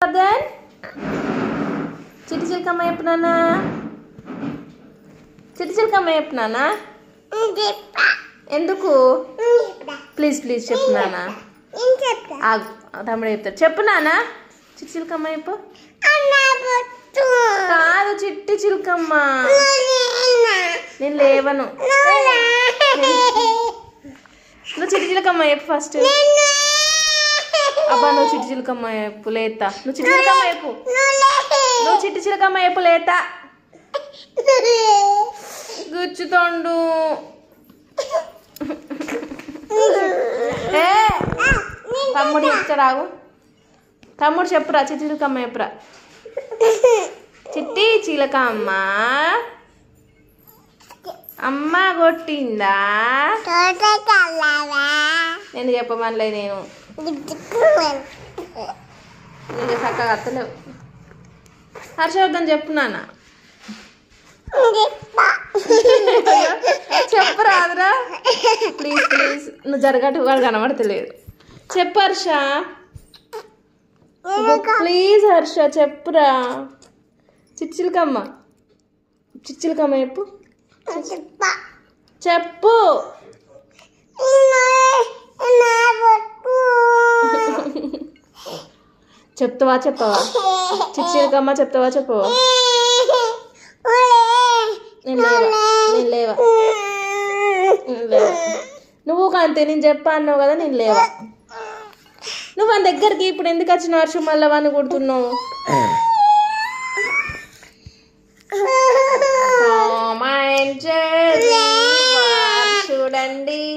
వర్ధన్ చిట్టి చిలకమ్మ చెప్పినానా చిట్టి చిలకమ్మ చెప్పినానా ఎందుకు ప్లీజ్ ప్లీజ్ చెప్పు నాన్న ఆగు తమ్ముడు చెప్తాడు చెప్పు నాన్న చిట్టి చిలకమ్మ చెప్పు కాదు చిట్టి చిలకమ్మ నేను లేవను నువ్వు చిట్టి చిలకమ్మ చెప్పు ఫస్ట్ అబ్బా నువ్వు చిట్టి చిలకమ్మ చెప్పు లేతా నువ్వు చిట్టి చిలకమ్మ చెప్పు నువ్వు చిట్టి చిలకమ్మ చెప్పు లేతా గుచ్చుతోండు ఏ తమ్ముడు చెప్తారాగు తమ్ముడు చెప్పురా చిట్టి చిలకమ్మ చెప్పురా చిట్టి చిలకమ్మ అమ్మ కొట్టిందా నేను చెప్పమనిలే నేను నేను చక్కగా అత్తలేవు హర్షవర్ధన్ చెప్పు నాన్న చెప్పు రాదురా ప్లీజ్ ప్లీజ్ నువ్వు జరగట్టు కూడా కనబడతలేదు చెప్పు హర్ష ప్లీజ్ హర్ష చెప్పురా చిచ్చిలకమ్మ చిచ్చిలకమ్మ చెప్పు చెప్పు చెప్తావా చెప్పవా చిచ్చిలకమ్మ చెప్తావా చెప్పవా నేను లేవా నేను లేవా నేను లేవా నువ్వు అంతే నేను చెప్పా అన్నావు కదా నేను లేవా నువ్వు మన దగ్గరికి ఇప్పుడు ఎందుకు వచ్చిన వర్షం మళ్ళీ వాడిని కొడుతున్నావు Tom and Jerry, వారు చూడండి